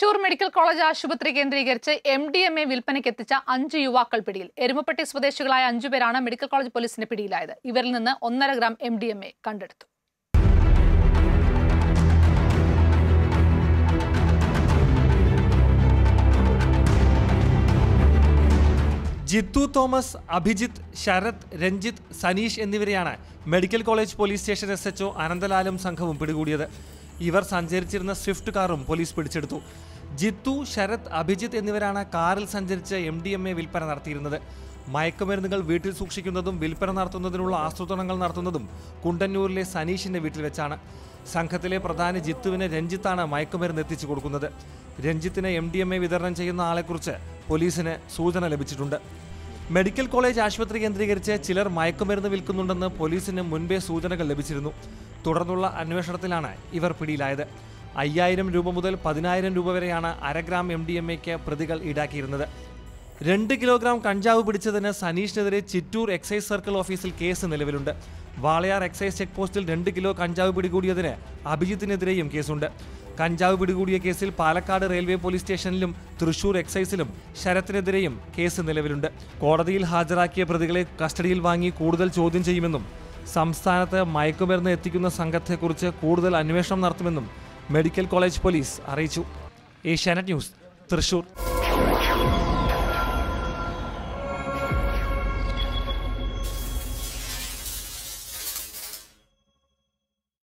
Thrissur medical college ആശുപത്രി കേന്ദ്രീകരിച്ച് M D M A വിൽപ്പനയ്ക്ക് എത്തിച്ച അഞ്ച് യുവാക്കൾ പിടിയിൽ എരുമപ്പെട്ടി സ്വദേശികളായ അഞ്ചുപേരാണ് മെഡിക്കൽ കോളേജ് പോലീസിന്റെ പിടിയിലായത് ഇവരിൽ നിന്ന് ഒന്നര gram M D M A കണ്ടെടുത്തു ജിത്തു തോമസ് അഭിജിത്ത് ശരത് രഞ്ജിത്ത് സനീഷ് എന്നിവരെയാണ് medical college police station S HO അനന്തലാലും സംഘവും പിടികൂടിയത് ഇവർ സഞ്ചരിച്ചിരുന്ന സ്വിഫ്റ്റ് കാറും പോലീസ് പിടിച്ചെടുത്തു ജിത്തു ശരത് അഭിജിത്ത് എന്നിവരാണ് കാറിൽ സഞ്ചരിച്ച് എം ഡി എം എ വിൽപ്പന നടത്തിയിരുന്നത് മയക്കുമരുന്നുകൾ വീട്ടിൽ സൂക്ഷിക്കുന്നതും വിൽപ്പന നടത്തുന്നതിനുള്ള ആസൂത്രണങ്ങൾ നടത്തുന്നതും കുണ്ടന്നൂരിലെ സനീഷിന്റെ വീട്ടിൽ വെച്ചാണ് സംഘത്തിലെ പ്രധാന ജിത്തുവിന് രഞ്ജിത്താണ് മയക്കുമരുന്ന് എത്തിച്ചു കൊടുക്കുന്നത് രഞ്ജിത്തിന് എം ഡി എം എ വിതരണം ചെയ്യുന്ന ആളെക്കുറിച്ച് പോലീസിന് സൂചന ലഭിച്ചിട്ടുണ്ട് മെഡിക്കൽ കോളേജ് ആശുപത്രി കേന്ദ്രീകരിച്ച് ചിലർ മയക്കുമരുന്ന് വിൽക്കുന്നുണ്ടെന്ന് പോലീസിന് മുൻപേ സൂചനകൾ ലഭിച്ചിരുന്നു തുടർന്നുള്ള അന്വേഷണത്തിലാണ് ഇവർ പിടിയിലായത് അയ്യായിരം രൂപ മുതൽ പതിനായിരം രൂപ വരെയാണ് അര ഗ്രാം എം ഡി എം എക്ക് പ്രതികൾ ഈടാക്കിയിരുന്നത് രണ്ട് കിലോഗ്രാം കഞ്ചാവ് പിടിച്ചതിന് സനീഷിനെതിരെ ചിറ്റൂർ എക്സൈസ് സർക്കിൾ ഓഫീസിൽ കേസ് നിലവിലുണ്ട് വാളയാർ എക്സൈസ് ചെക്ക് പോസ്റ്റിൽ രണ്ട് കിലോ കഞ്ചാവ് പിടികൂടിയതിന് അഭിജിത്തിനെതിരെയും കേസുണ്ട് കഞ്ചാവ് പിടികൂടിയ കേസിൽ പാലക്കാട് റെയിൽവേ പോലീസ് സ്റ്റേഷനിലും തൃശൂർ എക്സൈസിലും ശരത്തിനെതിരെയും കേസ് നിലവിലുണ്ട് കോടതിയിൽ ഹാജരാക്കിയ പ്രതികളെ കസ്റ്റഡിയിൽ വാങ്ങി കൂടുതൽ ചോദ്യം ചെയ്യുമെന്നും സംസ്ഥാനത്ത് മയക്കുമരുന്ന് എത്തിക്കുന്ന സംഘത്തെക്കുറിച്ച് കൂടുതൽ അന്വേഷണം നടത്തുമെന്നും മെഡിക്കൽ കോളേജ് പോലീസ് അറിയിച്ചു ഏഷ്യാനെറ്റ് ന്യൂസ് തൃശൂർ